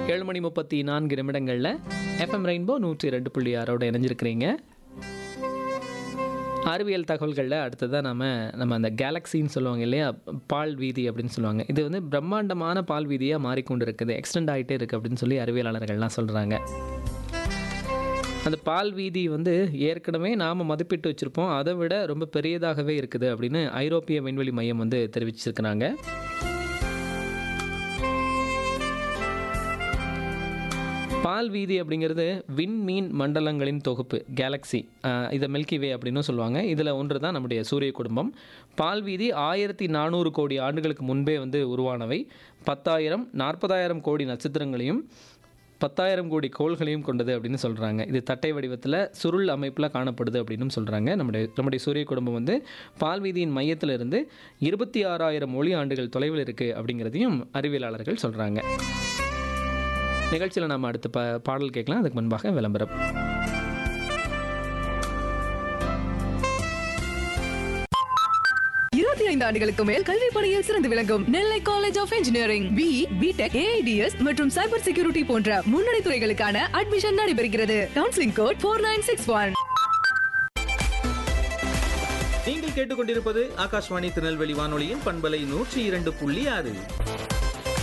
ஏழு மணி முப்பத்தி நான்கு நிமிடங்களில் எஃப்எம் ரெயின்போ நூற்றி ரெண்டு புள்ளி ஆறோட இணைஞ்சிருக்கிறீங்க அறிவியல் தகவல்களில் அடுத்ததாக நம்ம நம்ம அந்த கேலக்சின்னு சொல்லுவாங்க இல்லையா பால் வீதி அப்படின்னு சொல்லுவாங்க இது வந்து பிரம்மாண்டமான பால் வீதியாக மாறிக்கொண்டு இருக்குது எக்ஸ்டெண்ட் ஆகிட்டே இருக்குது அப்படின்னு சொல்லி அறிவியலாளர்கள்லாம் சொல்கிறாங்க அந்த பால் வீதி வந்து ஏற்கனவே நாம் மதிப்பிட்டு வச்சுருப்போம் அதை விட ரொம்ப பெரியதாகவே இருக்குது அப்படின்னு ஐரோப்பிய விண்வெளி மையம் வந்து தெரிவிச்சிருக்கிறாங்க பால் வீதி அப்படிங்கிறது விண்மீன் மண்டலங்களின் தொகுப்பு கேலக்ஸி இதை மில்கி வே அப்படின்னு சொல்லுவாங்க இதில் ஒன்று தான் நம்முடைய சூரிய குடும்பம் பால் வீதி ஆயிரத்தி நானூறு கோடி ஆண்டுகளுக்கு முன்பே வந்து உருவானவை பத்தாயிரம் நாற்பதாயிரம் கோடி நட்சத்திரங்களையும் பத்தாயிரம் கோடி கோள்களையும் கொண்டது அப்படின்னு சொல்கிறாங்க இது தட்டை வடிவத்தில் சுருள் அமைப்பில் காணப்படுது அப்படின்னு சொல்கிறாங்க நம்முடைய நம்முடைய சூரிய குடும்பம் வந்து பால்வீதியின் மையத்தில் இருந்து இருபத்தி ஆறாயிரம் ஒளி ஆண்டுகள் தொலைவில் இருக்குது அப்படிங்கிறதையும் அறிவியலாளர்கள் சொல்கிறாங்க நிகழ்ச்சியில் நாம் அடுத்த ப பாடல் கேட்கலாம் அதுக்கு முன்பாக விளம்பரம் இருபத்தி ஐந்து ஆண்டுகளுக்கு மேல் கல்வி பணியில் சிறந்து விளங்கும் Nellai college of engineering B BTech AIDS மற்றும் சைபர் செக்யூரிட்டி போன்ற முன்னணி துறைகளுக்கான அட்மிஷன் நடைபெறுகிறது counselling code four nine six one நீங்கள் கேட்டுக்கொண்டிருப்பது ஆகாஷ்வாணி திருநெல்வேலி வானொலியின் பண்பலை நூற்றி இரண்டு புள்ளி ஆறு